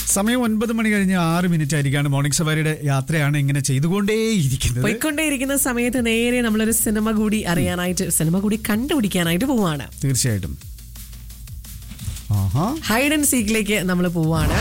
സമയം ഒൻപത് മണി കഴിഞ്ഞ് ആറ് മിനിറ്റ് ആയിരിക്കാണ് മോർണിംഗ് സവാരിയുടെ യാത്രയാണ് ഇങ്ങനെ ചെയ്തുകൊണ്ടേയിരിക്കുന്നത് പോയിക്കൊണ്ടേയിരിക്കുന്ന സമയത്ത് നേരെ നമ്മളൊരു സിനിമ കൂടി അറിയാനായിട്ട് സിനിമ കൂടി കണ്ടുപിടിക്കാനായിട്ട് പോവാണ് തീർച്ചയായിട്ടും ആഹാ ഹൈഡ് ആൻഡ് സീക്കിലേക്ക് നമ്മൾ പോവാണ്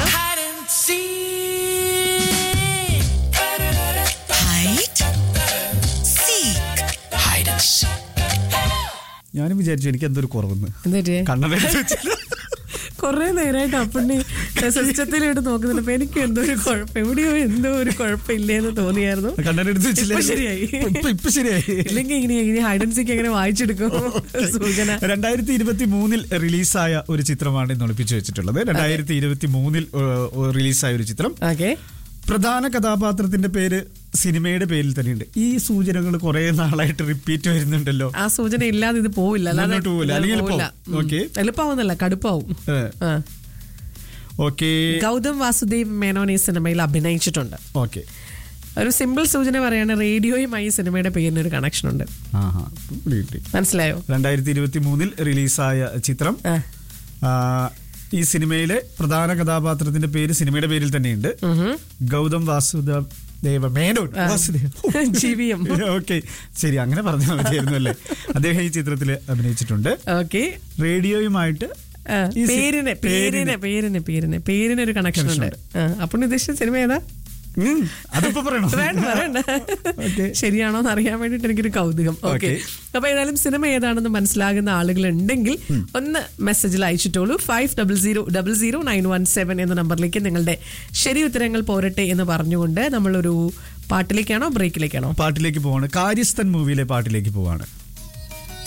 Hide and seek. ഞാനും വിചാരിച്ചു എനിക്ക് എന്തൊരു കുറവെന്ന് എന്നിട്ട് കണ്ണട എടുത്ത് വെച്ചില്ല. കൊറേ നേരമായിട്ട് അപ്പണ്ണി സിസ്റ്റത്തിലോട്ട് നോക്കുന്നുണ്ട് അപ്പൊ എനിക്ക് എന്തോ ഒരു കുഴപ്പം എവിടെയോ എന്തോ ഒരു കുഴപ്പമില്ലേന്ന് തോന്നിയായിരുന്നു കണ്ണട എടുത്ത് വെച്ചില്ല ഇപ്പൊ ശരിയായി. ഇപ്പൊ ഇപ്പൊ ശരിയായി ഇല്ലെങ്കിൽ ഇങ്ങനെ ഇങ്ങനെ ഹൈഡ് ആൻഡ് സീക്ക് എങ്ങനെ വായിച്ചെടുക്കും സൂചന രണ്ടായിരത്തി ഇരുപത്തി മൂന്നിൽ റിലീസായ ഒരു ചിത്രമാണ് ഇന്ന് ഒളിപ്പിച്ചു വെച്ചിട്ടുള്ളത് രണ്ടായിരത്തി ഇരുപത്തി മൂന്നിൽ റിലീസായ ഒരു ചിത്രം ഓക്കെ പ്രധാന കഥാപാത്രത്തിന്റെ പേര് സിനിമയുടെ പേരിൽ തന്നെയുണ്ട് ഈ സൂചനകൾ കുറെ നാളായിട്ട് റിപ്പീറ്റ് വരുന്നുണ്ടല്ലോ ആ സൂചന ഇല്ലാതെ ഇത് പോവില്ല അല്ലാതെ മുന്നോട്ട് പോവില്ല. അല്ലെങ്കിൽ പോവില്ല. എളുപ്പമാവും. ഉം. ഓക്കേ. എളുപ്പമാവുന്നല്ല കടുപ്പാവും ആ. ഓക്കെ ഗൗതം വാസുദേവ് മേനോൻ ഈ സിനിമയിൽ അഭിനയിച്ചിട്ടുണ്ട് ഓക്കെ ഒരു സിമ്പിൾ സൂചന പറയാണ് റേഡിയോയുമായി ഈ സിനിമയുടെ പേരിന് ഒരു കണക്ഷൻ ഉണ്ട് ആഹാ കിട്ടി മനസ്സിലായോ രണ്ടായിരത്തി ഇരുപത്തി മൂന്നിൽ റിലീസായ ചിത്രം ആ. ആ, ഈ സിനിമയിലെ പ്രധാന കഥാപാത്രത്തിന്റെ പേര് സിനിമയുടെ പേരിൽ തന്നെയുണ്ട് ഗൗതം വാസുദേവ് ദേവ മേനോൻ വാസുദേവ് ജീവിയം ഓക്കെ ശരി അങ്ങനെ പറഞ്ഞാൽ മതിയായിരുന്നു അല്ലേ അദ്ദേഹം ഈ ചിത്രത്തിൽ അഭിനയിച്ചിട്ടുണ്ട് ഓക്കെ റേഡിയോയുമായിട്ട് ഈ സി- പേരിന് പേരിന് പേരിന് പേരിന് പേരിന് ഒരു കണക്ഷൻ ഉണ്ട് അപ്പോൾ ഉദ്ദേശിച്ച സിനിമ ഏതാ ഉം, അതിപ്പോ പറയണോ വേണ്ട വേണ്ട Okay. ശരിയാണോ എന്ന് അറിയാൻ വേണ്ടിട്ട് എനിക്കൊരു കൗതുകം ഓക്കെ Okay. അപ്പൊ ഏതായാലും സിനിമ ഏതാണെന്ന് മനസ്സിലാകുന്ന ആളുകൾ ഉണ്ടെങ്കിൽ ഒന്ന് മെസ്സേജിൽ അയച്ചിട്ടോളൂ five double zero double zero nine one seven എന്ന നമ്പറിലേക്ക് നിങ്ങളുടെ ശരി ഉത്തരങ്ങൾ പോരട്ടെ എന്ന് പറഞ്ഞുകൊണ്ട് നമ്മളൊരു പാട്ടിലേക്കാണോ ബ്രേക്കിലേക്കാണോ പാട്ടിലേക്ക് പോവാണ് കാര്യസ്ഥൻ മൂവിയിലെ പാട്ടിലേക്ക് പോവാണ്